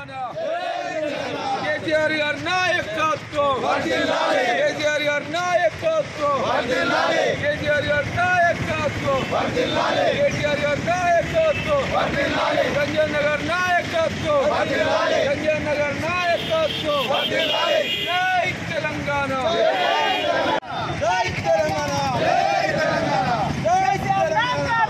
తెలంగాణ కేసీఆర్ గారి నాయకత్వం కేసీఆర్ గారి నాయకత్వం కేసీఆర్ గారి నాయకత్వం కేసీఆర్ గారి నాయకత్వం సంజయ్ నగర్ నాయకత్వం సంజయ్ నగర్ నాయకత్వం జై తెలంగాణ జై తెలంగాణ జై తెలంగాణ జై తెలంగాణ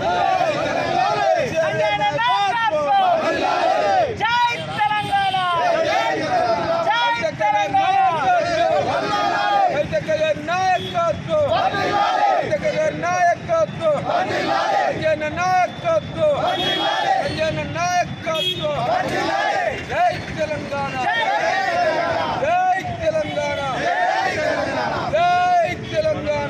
జై తెలంగాణ జై తెలంగాణ జై తెలంగాణ జై తెలంగాణ జై తెలంగాణ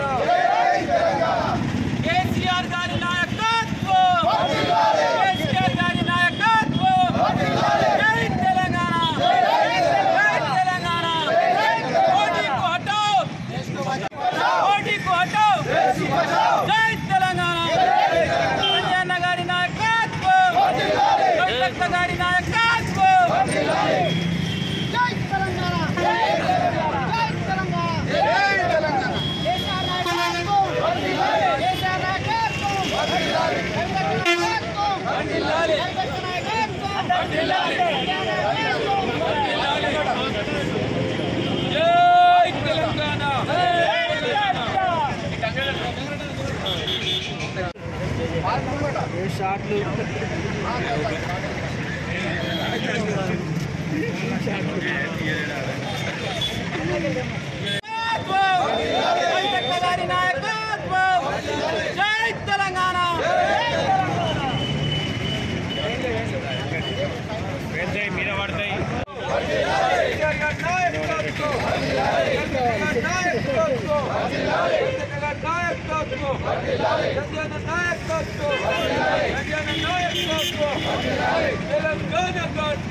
కేసీఆర్ గారి నాయకత్వం కేసీఆర్ గారి నాయకత్వం జై తెలంగాణ జై తెలంగాణ మోడీ को हटाओ మోడీ को हटाओ జై తెలంగాణ సంజయన్న గారి నాయకత్వం కవితక్క గారి నాయకత్వం జై తెలంగాణ జై తెలంగాణ జై తెలంగాణ కేసీఆర్ నాయకత్వం కేసీఆర్ నాయకత్వం నాయకత్వం జై తెలంగాణ కవితక్క గారి నాయకత్వం జై తెలంగాణ తెలంగాణ గడ్డ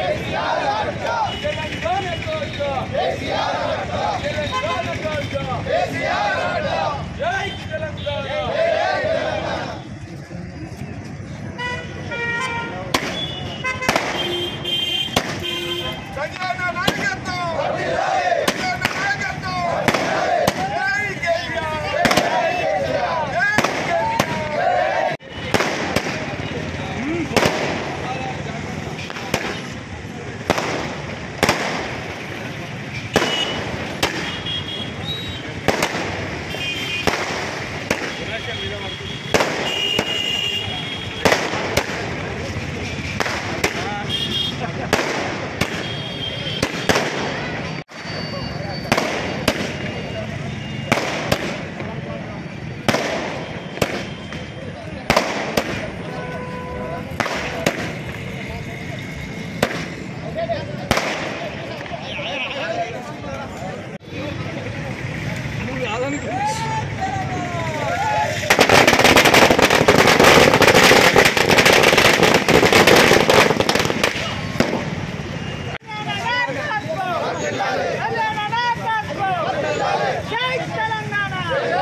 తెలంగాణ గడ్డ తెలంగాణ గడ్డ జై తెలంగాణ సంజయన నాయకత్వం సంజయన నాయకత్వం జై కేసీఆర్ జై కేసీఆర్ జై కేసీఆర్ జై తెలంగాణ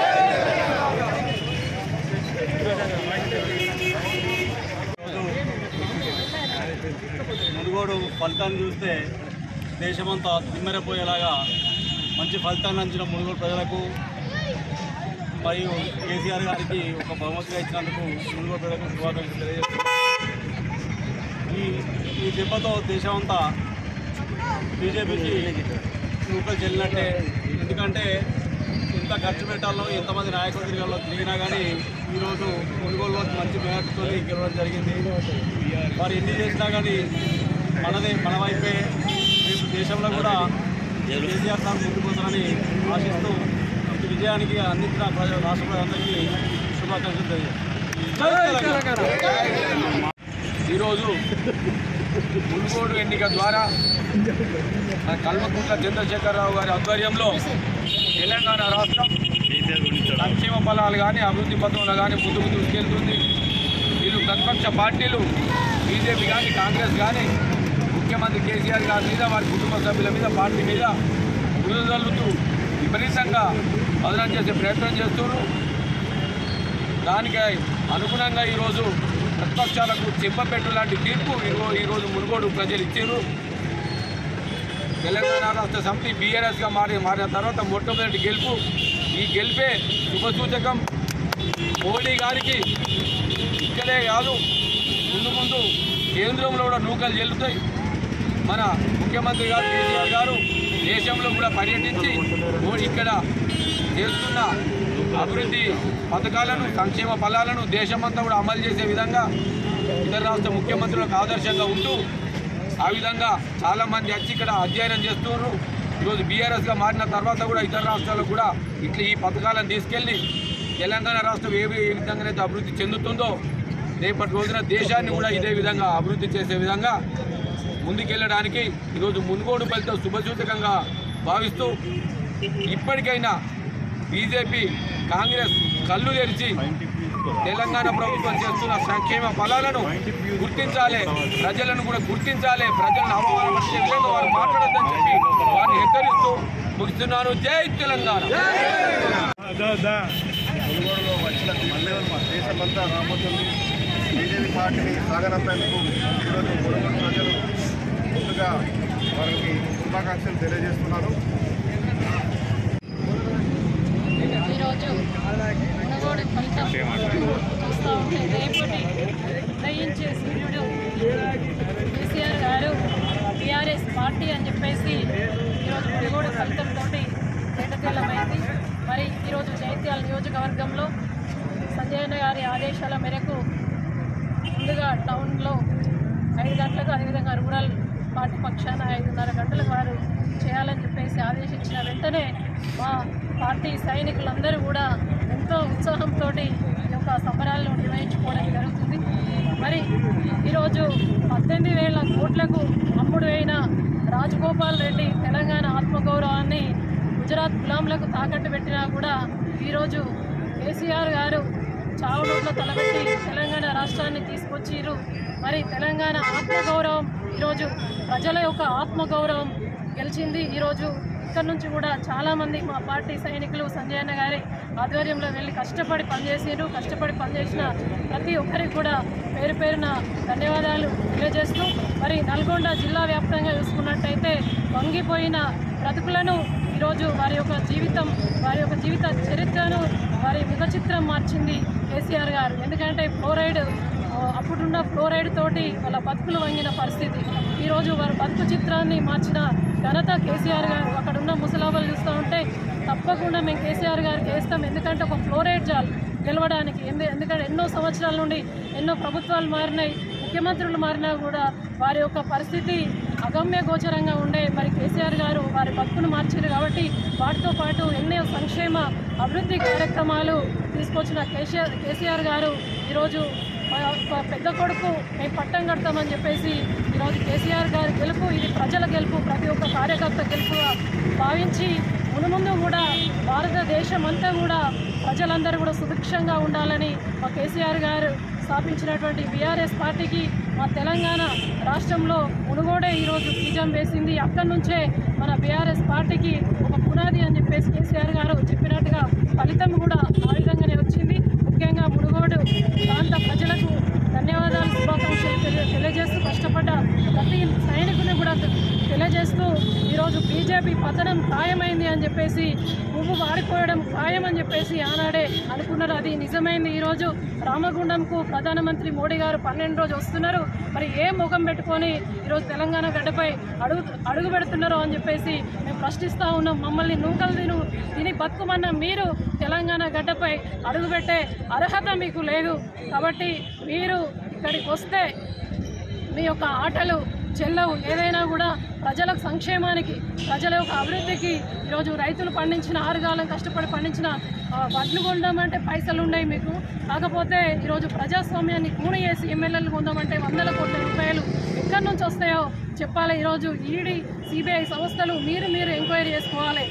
మునుగోడు ఫలితాన్ని చూస్తే దేశమంతా తిమ్మెరపోయేలాగా మంచి ఫలితాన్ని అందించిన మునుగోడు ప్రజలకు మరియు కేసీఆర్ గారికి ఒక బహుమతిగా ఇచ్చినందుకు మునుగోడు ప్రజలకు శుభాకాంక్షలు తెలియజేస్తున్నాను ఈ ఈ దెబ్బతో దేశమంతా బీజేపీకి నూకలు చెల్లినట్టే ఎందుకంటే ఎంత ఖర్చు పెట్టాలో ఎంతమంది నాయకులు తిరగాలో తిరిగినా కానీ ఈరోజు కొనుగోలులో మంచి మేరతో గెలవడం జరిగింది వారు ఎన్ని చేసినా కానీ మనదే మన వైపే రేపు దేశంలో కూడా కేసీఆర్ సార్ ముందుకుపోతారని ఆశిస్తూ ఈ విజయానికి అందించిన ప్రజల రాష్ట్ర ప్రజలందరికీ శుభాకాంక్షలు తెలియజేస్తాను ఈరోజు మునుగోడు ఎన్నిక ద్వారా మన కల్వకుంట్ల చంద్రశేఖరరావు గారి ఆధ్వర్యంలో తెలంగాణ రాష్ట్రం సంక్షేమ ఫలాలు కానీ అభివృద్ధి పథంలో కానీ ముందుకు తీసుకెళ్తుంది వీళ్ళు ప్రతిపక్ష పార్టీలు బీజేపీ కానీ కాంగ్రెస్ కానీ ముఖ్యమంత్రి కేసీఆర్ గారి మీద వారి కుటుంబ సభ్యుల మీద పార్టీ మీద బురదల్లుతూ విపరీతంగా బదనం చేసే ప్రయత్నం చేస్తున్నారు దానికి అనుగుణంగా ఈరోజు ప్రతిపక్షాలకు చెంపపెట్టు లాంటి తీర్పు ఈరో- ఈరోజు మునుగోడు ప్రజలు ఇచ్చారు తెలంగాణ రాష్ట్ర సమితి బీఆర్ఎస్గా మారి మారిన తర్వాత మొట్టమొదటి గెలుపు ఈ గెలిపే శుభసూచకం మోడీ గారికి ఇక్కడే కాదు ముందు ముందు కేంద్రంలో కూడా నూకలు చెల్లుతాయి మన ముఖ్యమంత్రి గారు కేసీఆర్ గారు దేశంలో కూడా పర్యటించి మోడీ ఇక్కడ చేస్తున్న అభివృద్ధి పథకాలను సంక్షేమ ఫలాలను దేశమంతా కూడా అమలు చేసే విధంగా ఇతర రాష్ట్ర ముఖ్యమంత్రులకు ఆదర్శంగా ఉంటూ ఆ విధంగా చాలామంది వచ్చి ఇక్కడ అధ్యయనం చేస్తున్నారు ఈరోజు బీఆర్ఎస్గా మారిన తర్వాత కూడా ఇతర రాష్ట్రాలకు కూడా ఇట్లా ఈ పథకాలను తీసుకెళ్ళి తెలంగాణ రాష్ట్రం ఏ ఏ విధంగానైతే అభివృద్ధి చెందుతుందో రేపటి రోజున దేశాన్ని కూడా ఇదే విధంగా అభివృద్ధి చేసే విధంగా ముందుకెళ్ళడానికి ఈరోజు మునుగోడు ఫలితం శుభసూచకంగా భావిస్తూ ఇప్పటికైనా బీజేపీ కాంగ్రెస్ కళ్ళు తెరిచి తెలంగాణ ప్రభుత్వం చేస్తున్న సంక్షేమ ఫలాలను గుర్తించాలి ప్రజలను కూడా గుర్తించాలి ప్రజలను అవమానపరిచే విధంగా వారు మాట్లాడొద్దని చెప్పి వారిని హెచ్చరిస్తూ ముగిస్తున్నాను జై తెలంగాణ మునుగోడులో వచ్చిన దేశమంతా రాబోతుంది బీజేపీ పార్టీని సాగనంపేందుకు ఈరోజు మునుగోడు ప్రజలు ముందుగా వారికి శుభాకాంక్షలు తెలియజేస్తున్నారు ఈరోజు మునగోడు ఫలితం చూస్తూ ఉంటే రేపటి ఉదయించే సూర్యుడు కేసీఆర్ గారు టీఆర్ఎస్ పార్టీ అని చెప్పేసి ఈరోజు మునగోడు ఫలితంతో తేటతెల్లమైంది మరి ఈరోజు జైత్యాల నియోజకవర్గంలో సంజయ్ అన్న గారి ఆదేశాల మేరకు ముందుగా టౌన్లో ఐదు గంటలకు అదేవిధంగా రూరల్ పార్టీ పక్షాన ఐదున్నర గంటలకు వారు చేయాలని చెప్పేసి ఆదేశించిన వెంటనే మా పార్టీ సైనికులందరూ కూడా ఎంతో ఉత్సాహంతో ఈ యొక్క సంబరాలను నిర్వహించుకోవడం జరుగుతుంది మరి ఈరోజు పద్దెనిమిది వేల కోట్లకు అమ్ముడు అయిన రాజగోపాల్ రెడ్డి తెలంగాణ ఆత్మగౌరవాన్ని గుజరాత్ గులాంలకు తాకట్టు పెట్టినా కూడా ఈరోజు కేసీఆర్ గారు చావు నోట్ల తలబెట్టి తెలంగాణ రాష్ట్రాన్ని తీసుకొచ్చిర్రు మరి తెలంగాణ ఆత్మగౌరవం ఈరోజు ప్రజల యొక్క ఆత్మగౌరవం గెలిచింది ఈరోజు ఇక్కడ నుంచి కూడా చాలామంది మా పార్టీ సైనికులు సంజయ్ అన్న గారి ఆధ్వర్యంలో వెళ్ళి కష్టపడి పనిచేసారు కష్టపడి పనిచేసిన ప్రతి ఒక్కరికి కూడా పేరు పేరున ధన్యవాదాలు తెలియజేస్తూ మరి నల్గొండ జిల్లా వ్యాప్తంగా చూసుకున్నట్టయితే వంగిపోయిన బ్రతుకులను ఈరోజు వారి యొక్క జీవితం వారి యొక్క జీవిత చరిత్రను వారి ముఖ చిత్రం మార్చింది కేసీఆర్ గారు ఎందుకంటే ఫ్లోరైడ్ ఆ, అప్పుడున్న ఫ్లోరైడ్ తోటి వాళ్ళ బతుకులు వంగిన పరిస్థితి ఈరోజు వారి బతుకు చిత్రాన్ని మార్చిన ఘనత కేసీఆర్ గారు అక్కడ ఉన్న ముసలాబాలు చూస్తూ ఉంటే తప్పకుండా మేము కేసీఆర్ గారికి వేస్తాం ఎందుకంటే ఒక ఫ్లోరైడ్ జాల్ గెలవడానికి ఎందు ఎందుకంటే ఎన్నో సంవత్సరాల నుండి ఎన్నో ప్రభుత్వాలు మారినాయి ముఖ్యమంత్రులు మారినా కూడా వారి యొక్క పరిస్థితి అగమ్య గోచరంగా ఉండే మరి కేసీఆర్ గారు వారి బతుకును మార్చారు కాబట్టి వాటితో పాటు ఎన్నో సంక్షేమ అభివృద్ధి కార్యక్రమాలు తీసుకొచ్చిన కేసీఆర్ కేసీఆర్ గారు ఈరోజు మా యొక్క పెద్ద కొడుకు మేము పట్టం కడతామని చెప్పేసి ఈరోజు కేసీఆర్ గారి గెలుపు ఇది ప్రజల గెలుపు ప్రతి ఒక్క కార్యకర్త గెలుపుగా భావించి మునుముందు కూడా భారతదేశం అంతా కూడా ప్రజలందరూ కూడా సుభిక్షంగా ఉండాలని మా కేసీఆర్ గారు స్థాపించినటువంటి బీఆర్ఎస్ పార్టీకి మా తెలంగాణ రాష్ట్రంలో మునుగోడే ఈరోజు బీజం వేసింది అక్కడి నుంచే మన బీఆర్ఎస్ పార్టీకి ఒక పునాది అని చెప్పేసి కేసీఆర్ గారు చెప్పినట్టుగా ఫలితం కూడా ఆ విధంగానే వచ్చింది ముఖ్యంగా మునుగోడు ప్రాంత ప్రజలకు ధన్యవాదాలు శుభాకాంక్షలు తెలియ తెలియజేస్తూ కష్టపడ్డ ప్రతి సైనికుని కూడా తెలియజేస్తూ ఈరోజు బీజేపీ పతనం ఖాయమైంది అని చెప్పేసి పువ్వు వాడిపోయడం ఖాయం అని చెప్పేసి ఆనాడే అనుకున్నారు అది నిజమైంది ఈరోజు రామగుండంకు ప్రధానమంత్రి మోడీ గారు పన్నెండు రోజు వస్తున్నారు మరి ఏ ముఖం పెట్టుకొని ఈరోజు తెలంగాణ గడ్డపై అడుగు అడుగు పెడుతున్నారో అని చెప్పేసి మేము ప్రశ్నిస్తూ ఉన్నాం మమ్మల్ని నూకలు తిను తిని బతుకుమన్న మీరు తెలంగాణ గడ్డపై అడుగుపెట్టే అర్హత మీకు లేదు కాబట్టి మీరు ఇక్కడికి వస్తే మీ యొక్క ఆటలు చెల్లవు ఏదైనా కూడా ప్రజల సంక్షేమానికి ప్రజల యొక్క అభివృద్ధికి ఈరోజు రైతులు పండించిన ఆరుగాలం కష్టపడి పండించిన ఆ, వడ్లు కొందామంటే పైసలు ఉన్నాయి మీకు కాకపోతే ఈరోజు ప్రజాస్వామ్యాన్ని కూని చేసి ఎమ్మెల్యేలు కొందామంటే వందల కోట్ల రూపాయలు ఎక్కడి నుంచి వస్తాయో చెప్పాలి ఈరోజు ఈడీ సిబిఐ సంస్థలు మీరు మీరు ఎంక్వైరీ చేసుకోవాలి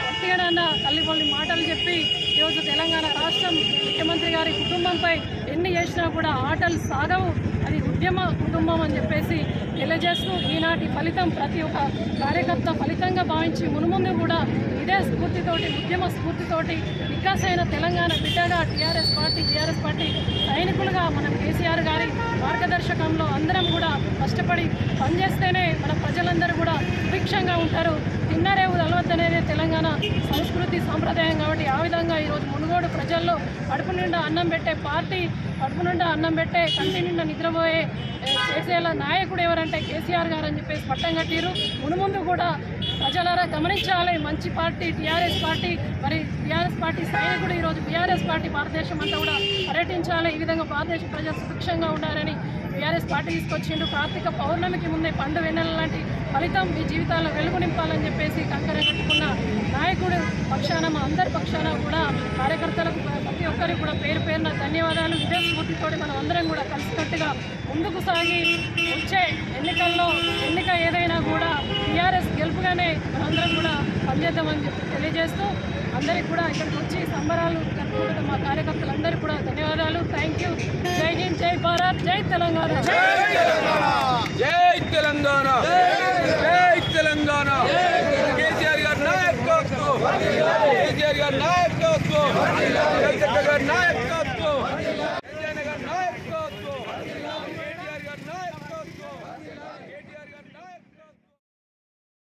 ఒట్టిగానన్న తల్లిపల్లి మాటలు చెప్పి ఈరోజు తెలంగాణ రాష్ట్రం ముఖ్యమంత్రి గారి కుటుంబంపై ఎన్ని చేసినా కూడా ఆటలు సాగవు అది ఉద్యమ కుటుంబం అని చెప్పేసి తెలియజేస్తూ ఈనాటి ఫలితం ప్రతి ఒక్క కార్యకర్త ఫలితంగా భావించి మునుముందు కూడా ఇదే స్ఫూర్తితోటి ఉద్యమ స్ఫూర్తితోటి వికాసైన తెలంగాణ బిడ్డగా టీఆర్ఎస్ పార్టీ టీఆర్ఎస్ పార్టీ సైనికులుగా మన కేసీఆర్ గారి మార్గదర్శకంలో అందరం కూడా కష్టపడి పనిచేస్తేనే మన ప్రజలందరూ కూడా సుభిక్షంగా ఉంటారు తిన్నరేవు అలవద్దనేదే తెలంగాణ సంస్కృతి సాంప్రదాయం కాబట్టి ఆ విధంగా ఈరోజు మునుగోడు ప్రజల్లో కడుపు నిండా అన్నం పెట్టే పార్టీ కడుపు నిండా అన్నం పెట్టే కంటి నిండా నిద్రపోయే ఏ, చేసేలా నాయకుడు ఎవరంటే కేసీఆర్ గారు అని చెప్పేసి పట్టం కట్టిరు మునుముందు కూడా ప్రజలారా గమనించాలి మంచి పార్టీ టీఆర్ఎస్ పార్టీ మరి టీఆర్ఎస్ పార్టీ సైనికుడు ఈరోజు టీఆర్ఎస్ పార్టీ భారతదేశం అంతా కూడా పర్యటించాలి ఈ విధంగా భారతదేశ ప్రజలు సుభిక్షంగా ఉండాలని టీఆర్ఎస్ పార్టీ తీసుకొచ్చిండు కార్తీక పౌర్ణమికి ముందే పండు వెన్నెల లాంటి ఫలితం మీ జీవితాల్లో వెలుగు నింపాలని చెప్పేసి కంకర కట్టుకున్న నాయకుడు పక్షాన మా అందరి పక్షాన కూడా కార్యకర్తలకు ప్రతి ఒక్కరికి కూడా పేరు పేరున ధన్యవాదాలు ఇదే స్ఫూర్తితోటి మనం అందరం కూడా కలిసికట్టుగా ముందుకు సాగి వచ్చే ఎన్నికల్లో ఎన్నిక ఏదైనా కూడా టీఆర్ఎస్ గెలుపుగానే మనందరం కూడా పనిచేద్దామని చెప్పి తెలియజేస్తూ అందరికి కూడా ఇక్కడికి వచ్చి సంబరాలు జరుపుకుంటున్న మా కార్యకర్తలందరికీ కూడా ధన్యవాదాలు థ్యాంక్ యూ జై హింద్ జై భారత్ జై తెలంగాణ